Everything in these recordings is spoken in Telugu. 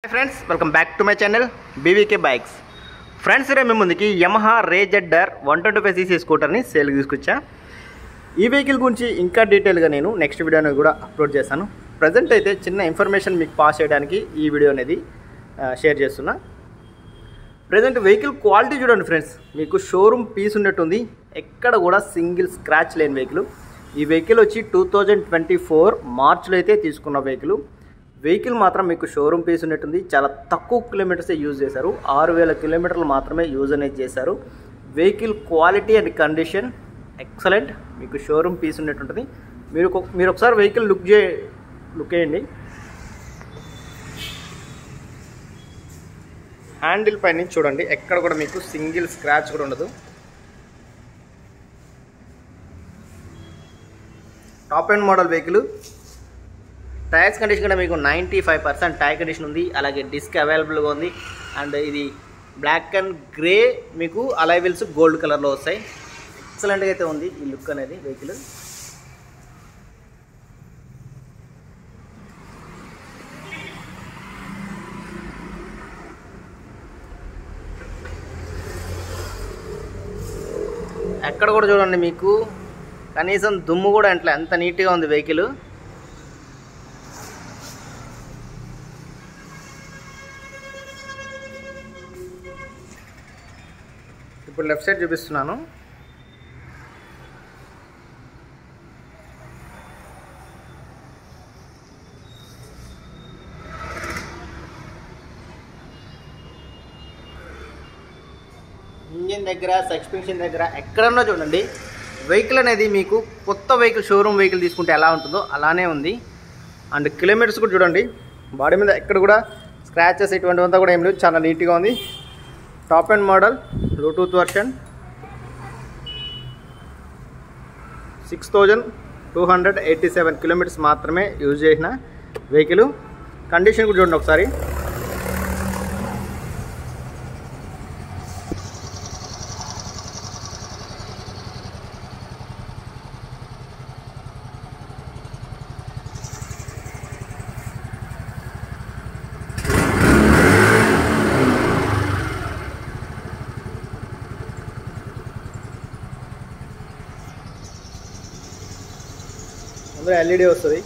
friends welcome back to my channel BVK bikes friends రే మీ ముందుకి Yamaha RayZR one twenty five CC స్కూటర్ని సేల్కి తీసుకొచ్చా ఈ వెహికల్ గురించి ఇంకా డీటెయిల్గా నేను నెక్స్ట్ వీడియో అనేది కూడా అప్లోడ్ చేస్తాను ప్రజెంట్ అయితే చిన్న ఇన్ఫర్మేషన్ మీకు పాస్ చేయడానికి ఈ వీడియో అనేది ఆ, షేర్ చేస్తున్నా ప్రజెంట్ వెహికల్ క్వాలిటీ చూడండి ఫ్రెండ్స్ మీకు షోరూమ్ పీస్ ఉన్నట్టుంది ఎక్కడ కూడా సింగిల్ స్క్రాచ్ లేని వెహికల్ ఈ వెహికల్ వచ్చి టూ థౌజండ్ ట్వంటీ ఫోర్ మార్చ్లో అయితే తీసుకున్న వెహికల్ వెహికల్ మాత్రం మీకు షోరూమ్ పీస్ ఉన్నట్టుంది చాలా తక్కువ కిలోమీటర్సే యూజ్ చేశారు ఆరు వేల కిలోమీటర్లు మాత్రమే యూజ్ అనేది చేశారు vehicle quality and condition excellent మీకు షోరూమ్ పీస్ ఉన్నట్టుంటుంది మీరు ఒక- మీరు ఒకసారి వెహికల్ లుక్ చే లుక్ చేయండి హ్యాండిల్ పై నుంచి చూడండి ఎక్కడ కూడా మీకు సింగిల్ స్క్రాచ్ కూడా ఉండదు top and model vehicle tyres condition కూడా మీకు ninety five percent tyre condition ఉంది అలాగే డిస్క్ అవైలబుల్గా ఉంది అండ్ ఇది బ్లాక్ అండ్ గ్రే మీకు అలైవిల్స్ గోల్డ్ కలర్లో వస్తాయి ఎక్సలెంట్గా అయితే ఉంది ఈ లుక్ అనేది వెహికల్ ఎక్కడ కూడా చూడండి మీకు కనీసం దుమ్ము కూడా అంటలే అంత నీట్గా ఉంది వెహికల్ ఇప్పుడు లెఫ్ట్ సైడ్ చూపిస్తున్నాను ఇంజిన్ దగ్గర సస్పెన్షన్ దగ్గర ఎక్కడన్నా చూడండి వెహికల్ అనేది మీకు కొత్త వెహికల్ షోరూమ్ వెహికల్ తీసుకుంటే ఎలా ఉంటుందో అలానే ఉంది అండ్ కిలోమీటర్స్ కూడా చూడండి బాడీ మీద ఎక్కడ కూడా స్క్రాచెస్ ఇటువంటివంతా కూడా ఏం లేదు చాలా నీట్గా ఉంది top and model bluetooth version six thousand two hundred eighty seven kilometres మాత్రమే యూజ్ చేసిన వెహికల్ కండిషన్ కూడా చూడండి ఒకసారి అందులో ఎల్ఈడి వస్తుంది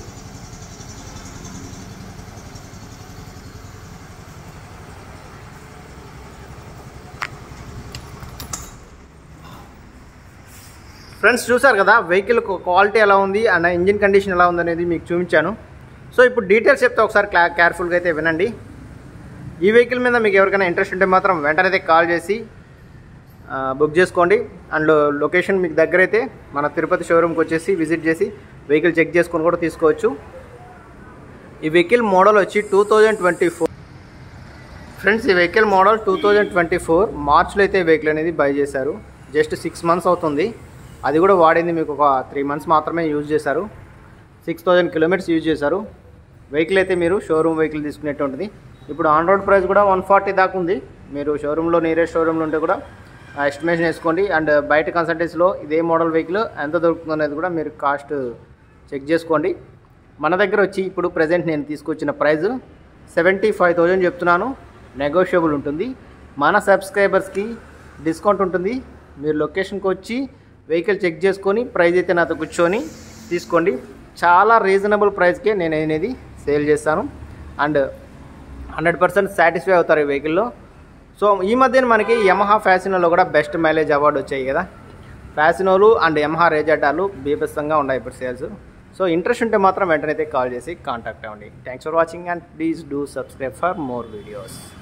ఫ్రెండ్స్ చూసారు కదా వెహికల్ క్వాలిటీ ఎలా ఉంది అండ్ ఇంజిన్ కండిషన్ ఎలా ఉంది అనేది మీకు చూపించాను సో ఇప్పుడు డీటెయిల్స్ చెప్తే ఒకసారి క్లా కేర్ఫుల్గా అయితే వినండి ఈ వెహికల్ మీద మీకు ఎవరికైనా ఇంట్రెస్ట్ ఉంటే మాత్రం వెంటనే అయితే కాల్ చేసి ఆ, బుక్ చేసుకోండి అండ్ లొకేషన్ మీకు దగ్గర అయితే మన తిరుపతి షోరూమ్కి వచ్చేసి విజిట్ చేసి వెహికల్ చెక్ చేసుకొని కూడా తీసుకోవచ్చు ఈ వెహికల్ మోడల్ వచ్చి two thousand twenty four friends ఈ vehicle model two thousand twenty four మార్చ్లో అయితే వెహికల్ అనేది బై చేశారు జస్ట్ సిక్స్ మంత్స్ అవుతుంది అది కూడా వాడింది మీకు ఒక త్రీ మంత్స్ మాత్రమే యూజ్ చేశారు సిక్స్ థౌజండ్ కిలోమీటర్స్ యూజ్ చేశారు వెహికల్ అయితే మీరు షోరూమ్ వెహికల్ తీసుకునేట్టు ఉంటుంది ఇప్పుడు ఆన్ రోడ్ ప్రైస్ కూడా వన్ ఫార్టీ దాకా ఉంది మీరు షోరూంలో నియరెస్ట్ షోరూంలో ఉంటే కూడా ఎస్టిమేషన్ వేసుకోండి అండ్ బయట కన్సల్టెన్సీలో ఇదే మోడల్ వెహికల్ ఎంత దొరుకుతుంది అనేది కూడా మీరు కాస్ట్ చెక్ చేసుకోండి మన దగ్గర వచ్చి ఇప్పుడు ప్రజెంట్ నేను తీసుకొచ్చిన ప్రైస్ సెవెంటీ ఫైవ్ థౌజండ్ చెప్తున్నాను నెగోషియబుల్ ఉంటుంది మన సబ్స్క్రైబర్స్కి డిస్కౌంట్ ఉంటుంది మీరు లొకేషన్కి వచ్చి వెహికల్ చెక్ చేసుకొని ప్రైస్ అయితే నాతో కూర్చొని తీసుకోండి చాలా రీజనబుల్ ప్రైస్కే నేను అనేది సేల్ చేస్తాను అండ్ హండ్రెడ్ పర్సెంట్ సాటిస్ఫై అవుతారు ఈ వెహికల్లో సో ఈ మధ్యన మనకి యమహా ఫ్యాసినోలో కూడా బెస్ట్ మైలేజ్ అవార్డు వచ్చాయి కదా ఫ్యాసినోలు అండ్ యమహా రేజాటాలు బీభత్సంగా ఉన్నాయి ఇప్పుడు సేల్స్ సో ఇంట్రెస్ట్ ఉంటే మాత్రం వెంటనే అయితే కాల్ చేసి కాంటాక్ట్ అవ్వండి thanks for watching and please do subscribe for more videos